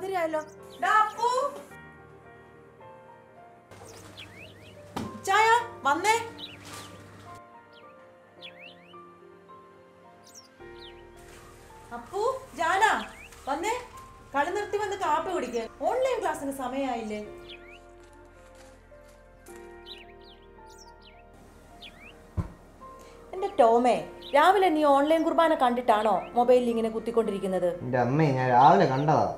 ഒത്തിരിയായല്ലോ ഡാ, അപ്പു. ചായ വന്നേ അപ്പു ജാന വന്നേ കളി നിർത്തി വന്ന് കാപ്പി കുടിക്ക് ഓൺലൈൻ ക്ലാസ്സിന് സമയമായില്ലേ എന്റെ ടോമേ രാവിലെ നീ ഓൺലൈൻ കുർബാന കണ്ടിട്ടാണോ മൊബൈലിൽ ഇങ്ങനെ കുത്തിക്കൊണ്ടിരിക്കുന്നത് എൻ്റെ അമ്മേ ഞാൻ രാവിലെ കണ്ടതാ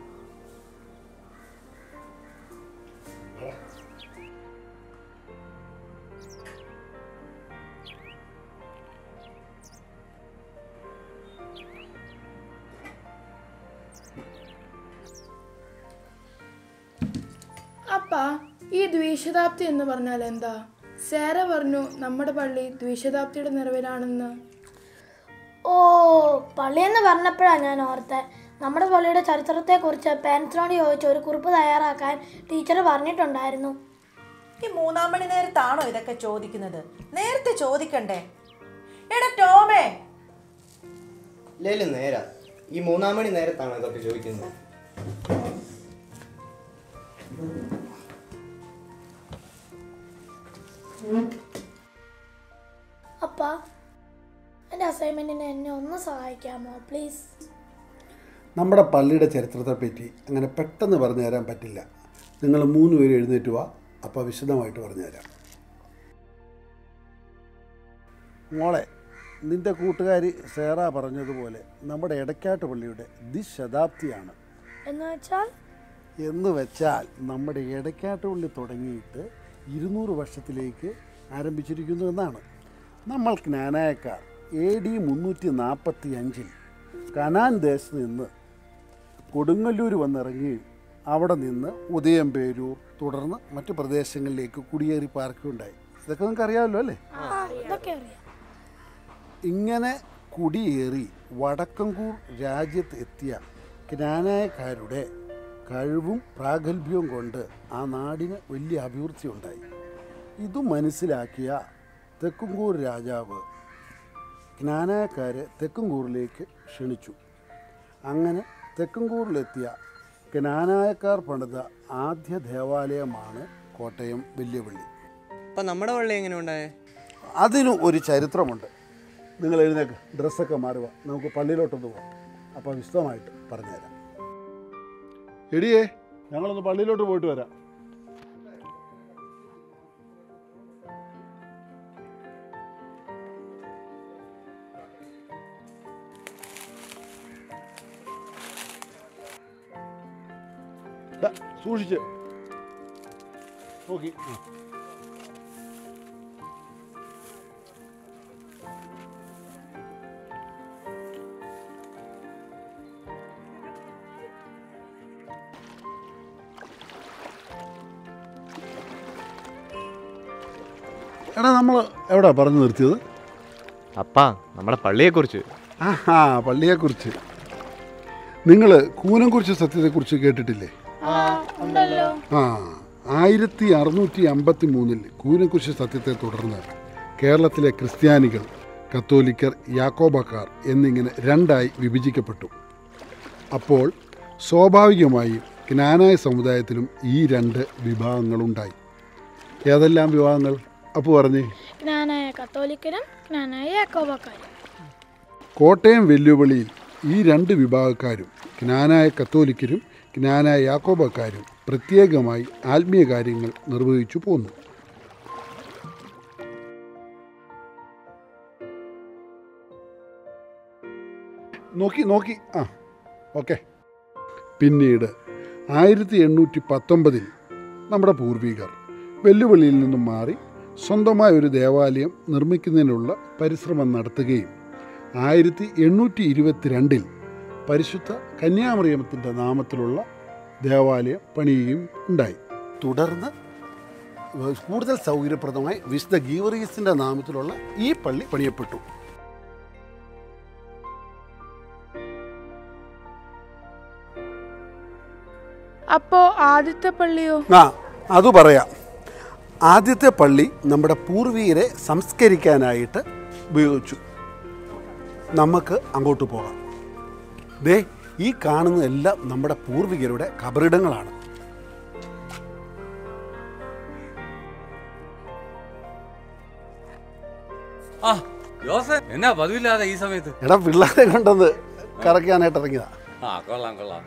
അപ്പ ഈ ദ്വിശതാബ്ദി എന്ന് പറഞ്ഞാൽ എന്താ സേറ പറഞ്ഞു നമ്മുടെ പള്ളി ദ്വിശതാബ്ദിയുടെ നിറവിലാണെന്ന് ഓ പള്ളിയെന്ന് പറഞ്ഞപ്പോഴാണ് ഞാൻ ഓർത്തെ നമ്മുടെ പള്ളിയുടെ ചരിത്രത്തെക്കുറിച്ച് പാരൻസിനോട് ചോദിച്ച് ഒരു കുറിപ്പ് തയ്യാറാക്കാൻ ടീച്ചർ പറഞ്ഞിട്ടുണ്ടായിരുന്നു ഈ മൂന്നാം മണി നേരത്താണോ ഇതൊക്കെ ചോദിക്കുന്നത് നേരത്തെ ചോദിക്കണ്ടേ എടാ ടോമേ ഇല്ലേലും നേരാ ഈ മൂന്നാം മണി നേരത്താണ് ഇതൊക്കെ ചോദിക്കുന്നത് അപ്പ എൻ്റെ അസൈൻമെൻറ്റിന് എന്നെ ഒന്ന് സഹായിക്കാമോ പ്ലീസ് നമ്മുടെ പള്ളിയുടെ ചരിത്രത്തെപ്പറ്റി അങ്ങനെ പെട്ടെന്ന് പറഞ്ഞു തരാൻ പറ്റില്ല നിങ്ങൾ മൂന്ന് പേര് എഴുന്നേറ്റ് വാ അപ്പോൾ വിശദമായിട്ട് പറഞ്ഞു തരാം മോളെ നിൻ്റെ കൂട്ടുകാരി സേറ പറഞ്ഞതുപോലെ നമ്മുടെ എടക്കാട്ട് പള്ളിയുടെ ദിശതാബ്ദിയാണ് എന്ന് വെച്ചാൽ എന്ന് വെച്ചാൽ നമ്മുടെ എടക്കാട്ട് പള്ളി തുടങ്ങിയിട്ട് ഇരുന്നൂറ് വർഷത്തിലേക്ക് ആരംഭിച്ചിരിക്കുന്നു എന്നാണ് നമ്മൾ ജ്ഞാനായക്കാർ എ ഡി മുന്നൂറ്റി നാൽപ്പത്തി അഞ്ചിൽ കനാൻ ദേശത്ത് നിന്ന് കൊടുങ്ങല്ലൂർ വന്നിറങ്ങുകയും അവിടെ നിന്ന് ഉദയംപേരൂർ തുടർന്ന് മറ്റു പ്രദേശങ്ങളിലേക്ക് കുടിയേറി പാർക്കുകയുണ്ടായി ഇതൊക്കെ നിങ്ങൾക്ക് അറിയാമല്ലോ അല്ലേ ഇതൊക്കെ അറിയാം ഇങ്ങനെ കുടിയേറി വടക്കങ്കൂർ രാജ്യത്ത് എത്തിയ ജ്ഞാനായക്കാരുടെ കഴിവും പ്രാഗൽഭ്യവും കൊണ്ട് ആ നാടിന് വലിയ അഭിവൃദ്ധി ഉണ്ടായി ഇത് മനസ്സിലാക്കിയ തെക്കുംകൂർ രാജാവ് ജ്ഞാനായക്കാരെ തെക്കുംകൂറിലേക്ക് ക്ഷണിച്ചു അങ്ങനെ തെക്കുംകൂറിലെത്തിയ ജ്ഞാനായക്കാർ പണിത ആദ്യ ദേവാലയമാണ് കോട്ടയം വലിയപള്ളി അപ്പൊ നമ്മുടെ പള്ളി എങ്ങനെ ഉണ്ടായേ അതിനും ഒരു ചരിത്രമുണ്ട് നിങ്ങൾ എഴുന്നേക്ക് ഡ്രസ്സൊക്കെ മാറുക നമുക്ക് പള്ളിയിലോട്ടൊന്ന് പോകാം അപ്പോൾ വിശദമായിട്ട് പറഞ്ഞുതരാം എടിയേ ഞങ്ങളൊന്ന് പള്ളിയിലോട്ട് പോയിട്ട് വരാം ദാ, സൂക്ഷിച്ച് നോക്കി ആ എടാ നമ്മൾ എവിടാ പറഞ്ഞു നിർത്തിയത് അപ്പാ നമ്മുടെ പള്ളിയെക്കുറിച്ച് ആഹാ പള്ളിയെക്കുറിച്ച് നിങ്ങൾ കൂനംകുറിച്ച് സത്യത്തെക്കുറിച്ച് കേട്ടിട്ടില്ലേ ഉണ്ടല്ലോ ആ ആയിരത്തി അറുന്നൂറ്റി അമ്പത്തി മൂന്നിൽ കൂനംകുറിച്ച് സത്യത്തെ തുടർന്ന് കേരളത്തിലെ ക്രിസ്ത്യാനികൾ കത്തോലിക്കർ യാക്കോബക്കാർ എന്നിങ്ങനെ രണ്ടായി വിഭജിക്കപ്പെട്ടു അപ്പോൾ സ്വാഭാവികമായും ജ്ഞാനായ സമുദായത്തിലും ഈ രണ്ട് വിഭാഗങ്ങളുണ്ടായി ഏതെല്ലാം വിഭാഗങ്ങൾ അപ്പോൾ പറഞ്ഞേ ജ്ഞാനായ കത്തോലിക്കരും ജ്ഞാനായ യാക്കോബക്കാരും കോട്ടയം വെല്ലുവിളിയിൽ ഈ രണ്ട് വിഭാഗക്കാരും ജ്ഞാനായ കത്തോലിക്കരും ജ്ഞാനായ യാക്കോബക്കാരും പ്രത്യേകമായി ആത്മീയ കാര്യങ്ങൾ നിർവഹിച്ചു പോന്നു നോക്കി നോക്കി ആ ഓക്കെ പിന്നീട് ആയിരത്തി എണ്ണൂറ്റി പത്തൊമ്പതിൽ നമ്മുടെ പൂർവികർ വെല്ലുവിളിയിൽ നിന്നും മാറി സ്വന്തമായ ഒരു ദേവാലയം നിർമ്മിക്കുന്നതിനുള്ള പരിശ്രമം നടത്തുകയും ആയിരത്തി എണ്ണൂറ്റി ഇരുപത്തിരണ്ടിൽ പരിശുദ്ധ കന്യാമറിയമത്തിൻ്റെ നാമത്തിലുള്ള ദേവാലയം പണിയുകയും ഉണ്ടായി തുടർന്ന് കൂടുതൽ സൗകര്യപ്രദമായി വിശുദ്ധ ഗീവറീസിൻ്റെ നാമത്തിലുള്ള ഈ പള്ളി പണിയപ്പെട്ടു അപ്പോ ആദ്യത്തെ പള്ളിയോ ആ അത് പറയാം ആദ്യത്തെ പള്ളി നമ്മുടെ പൂർവീകരെ സംസ്കരിക്കാനായിട്ട് ഉപയോഗിച്ചു നമുക്ക് അങ്ങോട്ട് പോകാം ദേ ഈ കാണുന്നതെല്ലാം നമ്മുടെ പൂർവികരുടെ കബറിടങ്ങളാണ് ആ ജോസഫ് എന്നാ പതിവില്ലാതെ ഈ സമയത്ത് എടാ പിള്ളേരെ കൊണ്ടത് കറക്കാനായിട്ട് ഇറങ്ങിയതാ ആ കൊള്ളാം കൊള്ളാം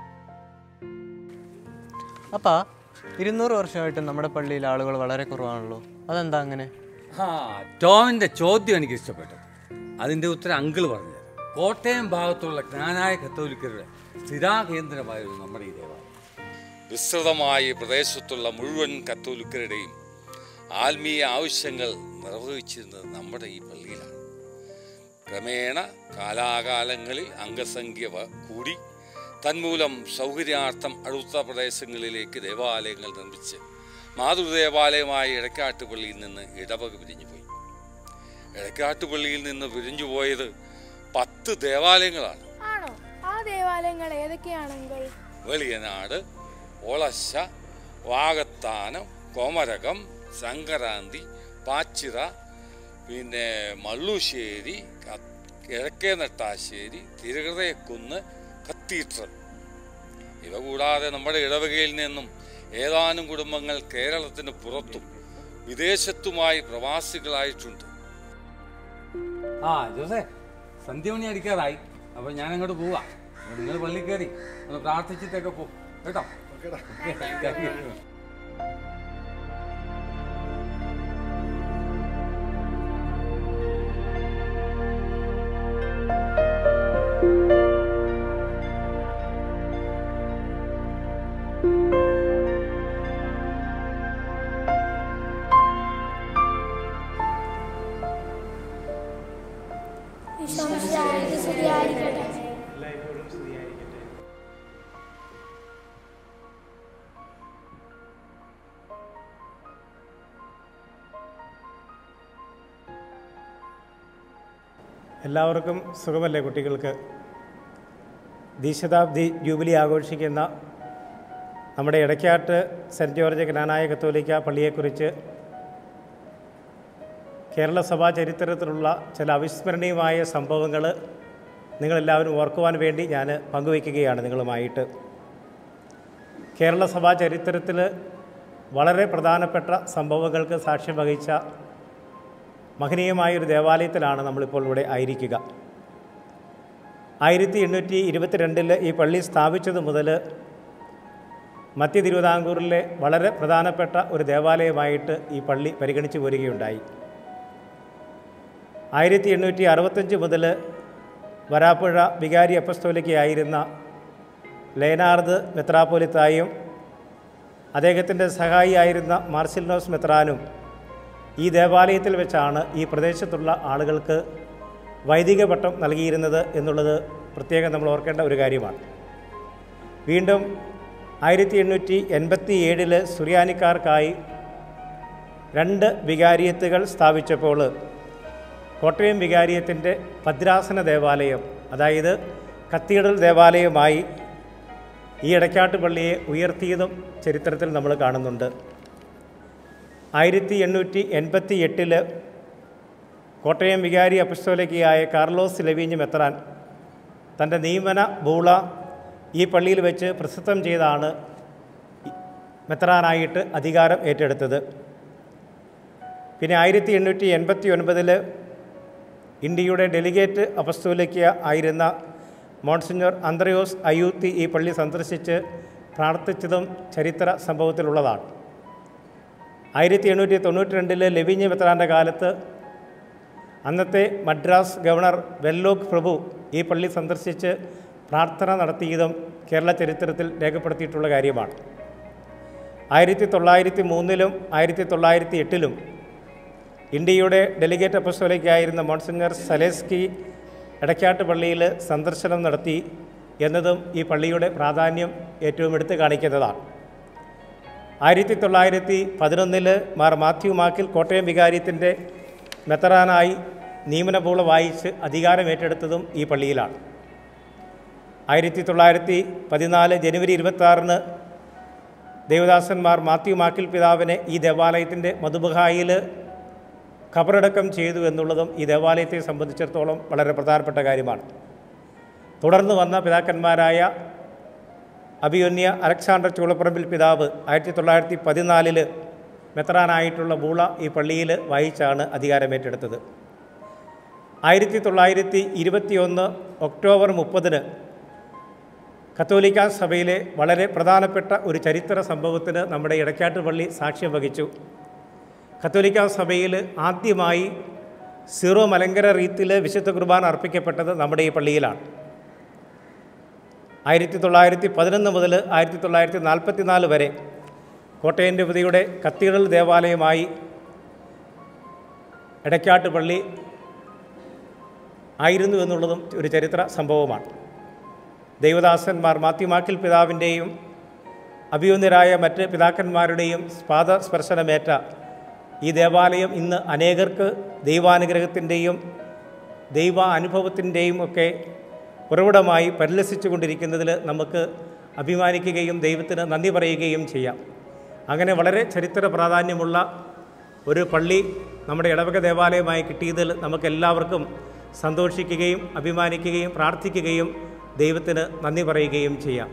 അപ്പാ ഇരുന്നൂറ് വർഷമായിട്ട് നമ്മുടെ പള്ളിയിൽ ആളുകൾ വളരെ കുറവാണല്ലോ അതെന്താ അങ്ങനെ ആ ടോമിന്റെ ചോദ്യം എനിക്ക് ഇഷ്ടപ്പെട്ടു അതിന്റെ ഉത്തരം അങ്കിൾ പറഞ്ഞു കോട്ടയം ഭാഗത്തുള്ള ജ്ഞാനായ കത്തോലിക്കരുടെ സ്ഥിരാകേന്ദ്രമായിരുന്നു നമ്മുടെ ഈ ദേവാലയം വിസ്തൃതമായ ഈ പ്രദേശത്തുള്ള മുഴുവൻ കത്തോലിക്കരുടെയും ആത്മീയ ആവശ്യങ്ങൾ നിർവഹിച്ചിരുന്നത് നമ്മുടെ ഈ പള്ളിയിലാണ് ക്രമേണ കാലാകാലങ്ങളിൽ അംഗസംഖ്യ വ- കൂടി തന്മൂലം സൗകര്യാർത്ഥം അടുത്ത പ്രദേശങ്ങളിലേക്ക് ദേവാലയങ്ങൾ നിർമ്മിച്ച് മാതൃദേവാലയമായ ഇടക്കാട്ടുപള്ളിയിൽ നിന്ന് ഇടവക പിരിഞ്ഞുപോയി ഇടക്കാട്ടുപള്ളിയിൽ നിന്ന് പിരിഞ്ഞുപോയത് പത്ത് ദേവാലയങ്ങളാണ് ആണോ ആ ദേവാലയങ്ങൾ ഏതൊക്കെയാണെങ്കിൽ വെളിയനാട് ഒളശ വാകത്താനം കൊമരകം സംക്രാന്തി പാച്ചിറ പിന്നെ മള്ളുശ്ശേരി ക- കിഴക്കേ നെട്ടാശ്ശേരി തിരുഹൃദയക്കുന്ന് കത്തീഡ്രൽ ഇവ കൂടാതെ നമ്മുടെ ഇടവകയിൽ നിന്നും ഏതാനും കുടുംബങ്ങൾ കേരളത്തിന് പുറത്തും വിദേശത്തുമായി പ്രവാസികളായിട്ടുണ്ട് ആ ജോസേ സന്ധ്യമണി അടിക്കാറായി അപ്പോൾ ഞാൻ അങ്ങോട്ട് പോവാ നിങ്ങൾ പള്ളി കയറി ഒന്ന് പ്രാർത്ഥിച്ചിട്ടൊക്കെ പോ കേട്ടോ Thank you. ഈശോമിശിഹായ്ക്ക് സ്തുതിയായിരിക്കട്ടെ എല്ലാവർക്കും സുഖമല്ലേ കുട്ടികൾക്ക് ദീശതാബ്ദി ജൂബിലി ആഘോഷിക്കുന്ന നമ്മുടെ ഇടയ്ക്കാട്ട് സെൻറ്റ് ജോർജ് ജ്ഞാനായ കത്തോലിക്ക പള്ളിയെക്കുറിച്ച് കേരള സഭാ ചരിത്രത്തിലുള്ള ചില അവിസ്മരണീയമായ സംഭവങ്ങൾ നിങ്ങളെല്ലാവരും ഓർക്കുവാൻ വേണ്ടി ഞാൻ പങ്കുവയ്ക്കുകയാണ് നിങ്ങളുമായിട്ട് കേരള സഭാ ചരിത്രത്തിൽ വളരെ പ്രധാനപ്പെട്ട സംഭവങ്ങൾക്ക് സാക്ഷ്യം വഹിച്ച മഹനീയമായൊരു ദേവാലയത്തിലാണ് നമ്മളിപ്പോൾ ഇവിടെ ആയിരിക്കുക ആയിരത്തി എണ്ണൂറ്റി ഇരുപത്തിരണ്ടിൽ ഈ പള്ളി സ്ഥാപിച്ചത് മുതൽ മധ്യ തിരുവിതാംകൂറിലെ വളരെ പ്രധാനപ്പെട്ട ഒരു ദേവാലയമായിട്ട് ഈ പള്ളി പരിഗണിച്ചു വരികയുണ്ടായി ആയിരത്തി എണ്ണൂറ്റി അറുപത്തഞ്ച് മുതൽ വരാപ്പുഴ വികാരി അപ്പസ്തോലിക്കയായിരുന്ന ലേനാർദ് മെത്രാപ്പോലിത്തായും അദ്ദേഹത്തിൻ്റെ സഹായിയായിരുന്ന മാർസിൽനോസ് മെത്രാനും ഈ ദേവാലയത്തിൽ വെച്ചാണ് ഈ പ്രദേശത്തുള്ള ആളുകൾക്ക് വൈദിക പട്ടം നൽകിയിരുന്നത് എന്നുള്ളത് പ്രത്യേകം നമ്മൾ ഓർക്കേണ്ട ഒരു കാര്യമാണ് വീണ്ടും ആയിരത്തി എണ്ണൂറ്റി എൺപത്തി ഏഴില് സുറിയാനിക്കാർക്കായി രണ്ട് വികാരിയത്തുകൾ സ്ഥാപിച്ചപ്പോൾ കോട്ടയം വികാരിയത്തിൻ്റെ ഭദ്രാസന ദേവാലയം അതായത് കത്തീഡ്രൽ ദേവാലയമായി ഈ ഇടയ്ക്കാട്ട് പള്ളിയെ ഉയർത്തിയതും ചരിത്രത്തിൽ നമ്മൾ കാണുന്നുണ്ട് ആയിരത്തി എണ്ണൂറ്റി എൺപത്തി എട്ടില് കോട്ടയം വികാരി അപ്പസ്തോലിക്കയായ കാർലോസ് ലവീഞ്ഞ് മെത്രാൻ തൻ്റെ നിയമന ബൂള ഈ പള്ളിയിൽ വെച്ച് പ്രസിദ്ധം ചെയ്താണ് മെത്രാനായിട്ട് അധികാരം ഏറ്റെടുത്തത് പിന്നെ ആയിരത്തി എണ്ണൂറ്റി എൺപത്തി ഒൻപതിൽ ഇന്ത്യയുടെ ഡെലിഗേറ്റ് അപസ്തോലിക്ക ആയിരുന്ന മോൺസിഞ്ഞോർ അന്ത്രയോസ് അയൂത്തി ഈ പള്ളി സന്ദർശിച്ച് പ്രാർത്ഥിച്ചതും ചരിത്ര സംഭവത്തിലുള്ളതാണ് ആയിരത്തി എണ്ണൂറ്റി തൊണ്ണൂറ്റി രണ്ടില് ലവിഞ്ഞ് മെത്രാൻ്റെ കാലത്ത് അന്നത്തെ മദ്രാസ് ഗവർണർ വെല്ലോക് പ്രഭു ഈ പള്ളി സന്ദർശിച്ച് പ്രാർത്ഥന നടത്തിയതും കേരള ചരിത്രത്തിൽ രേഖപ്പെടുത്തിയിട്ടുള്ള കാര്യമാണ് ആയിരത്തി തൊള്ളായിരത്തി മൂന്നിലും ആയിരത്തി തൊള്ളായിരത്തി എട്ടിലും ഇന്ത്യയുടെ ഡെലിഗേറ്റ് അപ്പസ്തോലിക്കായിരുന്ന മോൺസിഞ്ഞർ സലേസ്കി എടക്കാട്ട് പള്ളിയിൽ സന്ദർശനം നടത്തി എന്നതും ഈ പള്ളിയുടെ പ്രാധാന്യം ഏറ്റവും എടുത്തു കാണിക്കുന്നതാണ് ആയിരത്തി തൊള്ളായിരത്തി പതിനൊന്നിൽ മാർ മാത്യു മാക്കിൽ കോട്ടയം വികാരിയത്തിൻ്റെ മെത്തറാനായി നിയമനപൂള വായിച്ച് അധികാരമേറ്റെടുത്തതും ഈ പള്ളിയിലാണ് ആയിരത്തി തൊള്ളായിരത്തി പതിനാല് ജനുവരി ഇരുപത്താറിന് ദേവദാസന്മാർ മാത്യു മാക്കിൽ പിതാവിനെ ഈ ദേവാലയത്തിൻ്റെ മധുബഹായിൽ ഖബറടക്കം ചെയ്തു എന്നുള്ളതും ഈ ദേവാലയത്തെ സംബന്ധിച്ചിടത്തോളം വളരെ പ്രധാനപ്പെട്ട കാര്യമാണ് തുടർന്ന് വന്ന പിതാക്കന്മാരായ അഭിയോന്യ അലക്സാണ്ടർ ചൂളപ്പറമ്പിൽ പിതാവ് ആയിരത്തി തൊള്ളായിരത്തി പതിനാലിൽ മെത്രാനായിട്ടുള്ള ബൂള ഈ പള്ളിയിൽ വായിച്ചാണ് അധികാരമേറ്റെടുത്തത് ആയിരത്തി തൊള്ളായിരത്തി ഇരുപത്തിയൊന്ന് ഒക്ടോബർ മുപ്പതിന് കത്തോലിക്ക സഭയിലെ വളരെ പ്രധാനപ്പെട്ട ഒരു ചരിത്ര സംഭവത്തിന് നമ്മുടെ ഇടക്കാട്ട് പള്ളി സാക്ഷ്യം വഹിച്ചു കത്തോലിക്ക സഭയിൽ ആദ്യമായി സീറോ മലങ്കര റീത്തിൽ വിശുദ്ധ കുർബാന അർപ്പിക്കപ്പെട്ടത് നമ്മുടെ ഈ പള്ളിയിലാണ് ആയിരത്തി തൊള്ളായിരത്തി പതിനൊന്ന് മുതൽ ആയിരത്തി തൊള്ളായിരത്തി നാൽപ്പത്തി നാല് വരെ കോട്ടയം രൂപതയുടെ കത്തീഡ്രൽ ദേവാലയമായി എടക്കാട്ട് പള്ളി ആയിരുന്നു എന്നുള്ളതും ഒരു ചരിത്ര സംഭവമാണ് ദൈവദാസന്മാർ മാത്യുമാക്കിൽ പിതാവിൻ്റെയും അഭിയുന്നരായ മറ്റ് പിതാക്കന്മാരുടെയും പാദസ്പർശനമേറ്റ ഈ ദേവാലയം ഇന്ന് അനേകർക്ക് ദൈവാനുഗ്രഹത്തിൻ്റെയും ദൈവ അനുഭവത്തിൻ്റെയും ഒക്കെ ഉറവിടമായി പരിലസിച്ചു കൊണ്ടിരിക്കുന്നതിൽ നമുക്ക് അഭിമാനിക്കുകയും ദൈവത്തിന് നന്ദി പറയുകയും ചെയ്യാം അങ്ങനെ വളരെ ചരിത്ര പ്രാധാന്യമുള്ള ഒരു പള്ളി നമ്മുടെ ഇടവക ദേവാലയമായി കിട്ടിയതിൽ നമുക്കെല്ലാവർക്കും സന്തോഷിക്കുകയും അഭിമാനിക്കുകയും പ്രാർത്ഥിക്കുകയും ദൈവത്തിന് നന്ദി പറയുകയും ചെയ്യാം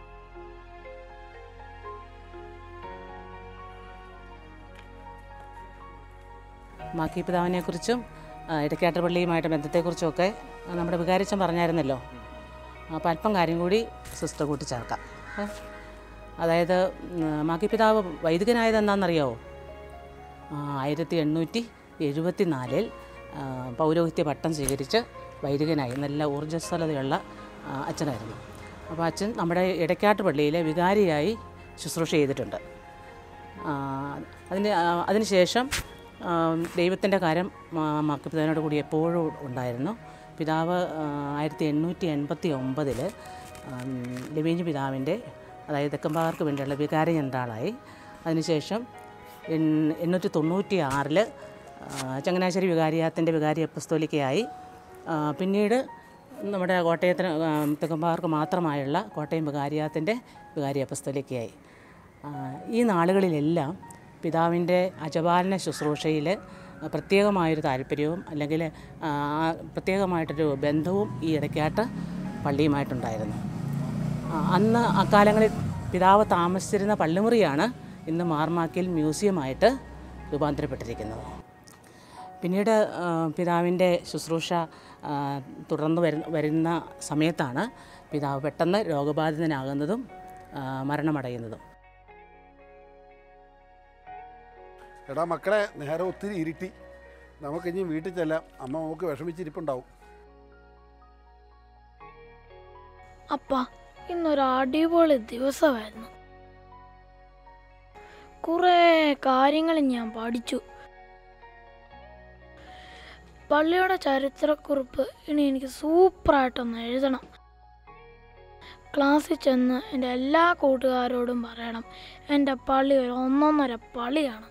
മാക്കി പിതാവിനെക്കുറിച്ചും ആ, ഇടയ്ക്കാട്ട് പള്ളിയുമായിട്ട് ബന്ധത്തെക്കുറിച്ചുമൊക്കെ ആ, നമ്മുടെ വികാരിച്ചൻ പറഞ്ഞായിരുന്നല്ലോ അപ്പോൾ അല്പം കാര്യം കൂടി സിസ്റ്റർ കൂട്ടി ചേർക്കാം ഏ? അതായത് ഉം, മാക്കി പിതാവ് വൈദികനായത് എന്താണെന്നറിയാവോ ആയിരത്തി എണ്ണൂറ്റി എഴുപത്തി നാലിൽ പൗരോഹിത്യ പട്ടം സ്വീകരിച്ച് വൈദികനായി നല്ല ഊർജ്ജസ്വലതയുള്ള ആ, അച്ഛനായിരുന്നു അപ്പോൾ അച്ഛൻ നമ്മുടെ ഇടയ്ക്കാട്ട് പള്ളിയിലെ വികാരിയായി ശുശ്രൂഷ ചെയ്തിട്ടുണ്ട് ആ, അതിന് ആ, അതിനുശേഷം ദൈവത്തിൻ്റെ കാര്യം മാക്കി പിതാവിനോട് കൂടി എപ്പോഴും ഉണ്ടായിരുന്നു പിതാവ് ആ, ആയിരത്തി എണ്ണൂറ്റി എൺപത്തി ഒമ്പതിൽ ലവീഞ്ഞ് പിതാവിൻ്റെ അതായത് തെക്കമ്പാർക്ക് വേണ്ടിയുള്ള വികാരി ജനറാളായി അതിനുശേഷം എൺ- എണ്ണൂറ്റി തൊണ്ണൂറ്റി ആറിൽ ചങ്ങനാശ്ശേരി വികാരിയാത്തിൻ്റെ വികാരി അപ്പസ്തോലിക്കയായി ആ, പിന്നീട് നമ്മുടെ കോട്ടയത്തിന് ആ, തെക്കമ്പാർക്ക് മാത്രമായുള്ള കോട്ടയം വികാരിയാത്തിൻ്റെ വികാരി അപ്പസ്തോലിക്കയായി ആ, ഈ നാളുകളിലെല്ലാം പിതാവിൻ്റെ അജപാലന ശുശ്രൂഷയിൽ പ്രത്യേകമായൊരു താല്പര്യവും അല്ലെങ്കിൽ ആ, പ്രത്യേകമായിട്ടൊരു ബന്ധവും ഈ ഇടയ്ക്കാട്ട് പള്ളിയുമായിട്ടുണ്ടായിരുന്നു ആ, അന്ന് അക്കാലങ്ങളിൽ പിതാവ് താമസിച്ചിരുന്ന പള്ളിമുറിയാണ് ഇന്ന് മാർമാക്കിൽ മ്യൂസിയമായിട്ട് രൂപാന്തരപ്പെട്ടിരിക്കുന്നത് പിന്നീട് ആ, പിതാവിൻ്റെ ശുശ്രൂഷ ആ, തുടർന്ന് വരുന്ന വരുന്ന സമയത്താണ് പിതാവ് പെട്ടെന്ന് രോഗബാധിതനാകുന്നതും ആ, മരണമടയുന്നതും എടാ മക്കളെ നേരെ ഒത്തിരി ഇരുട്ടി നമുക്ക് ഇനി വീട്ടിൽ ചെല്ലാം അമ്മ നമുക്ക് വിഷമിച്ചിരിപ്പുണ്ടാവും അപ്പ ഇന്നൊരു അടിപൊളി ദിവസമായിരുന്നു കുറേ കാര്യങ്ങൾ ഞാൻ പഠിച്ചു പള്ളിയുടെ ചരിത്രക്കുറിപ്പ് ഇനി എനിക്ക് സൂപ്പറായിട്ടൊന്ന് എഴുതണം ക്ലാസ്സിൽ ചെന്ന് എൻ്റെ എല്ലാ കൂട്ടുകാരോടും പറയണം എൻ്റെ പള്ളി ഒരു ഒന്നൊന്നര പള്ളിയാണെന്ന്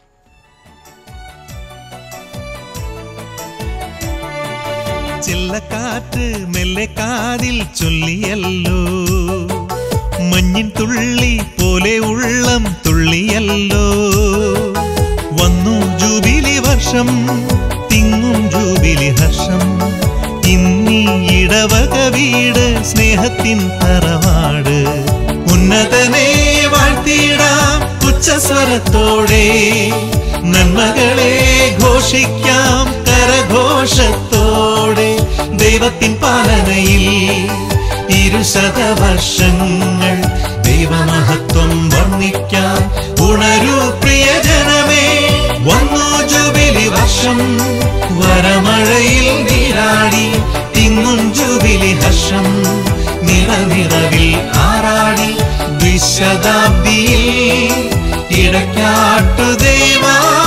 ചെല്ലക്കാറ്റ് മെല്ലെ കാതിൽ ചൊല്ലിയല്ലോ മഞ്ഞിൻ തുള്ളി പോലെ ഉള്ളം തുള്ളിയല്ലോ വന്നു ജൂബിലി വർഷം തിങ്ങും ജൂബിലി ഹർഷം ഇന്നീ ഇടവക വീട് സ്നേഹത്തിൻ തറവാട് ഉന്നതനെ വാഴ്ത്തിയിടാം ഉച്ചസ്വരത്തോടെ നന്മകളെ ഘോഷിക്കാം കരഘോഷത്തോടെ ദൈവത്തിൻ പാലനയിൽ ഇരുശത വർഷങ്ങൾ ദൈവമഹത്വം വർണ്ണിക്കാം ഉണരൂ പ്രിയജനമേ വന്നു ജൂബിലി വർഷം വരമഴയിൽ നീരാടി തിങ്ങും ജൂബിലി ഹർഷം നിറനിറവിൽ ആറാടി ദ്വിശതാബ്ദിയിൽ ഇടയ്ക്കാട്ടു ദേവാ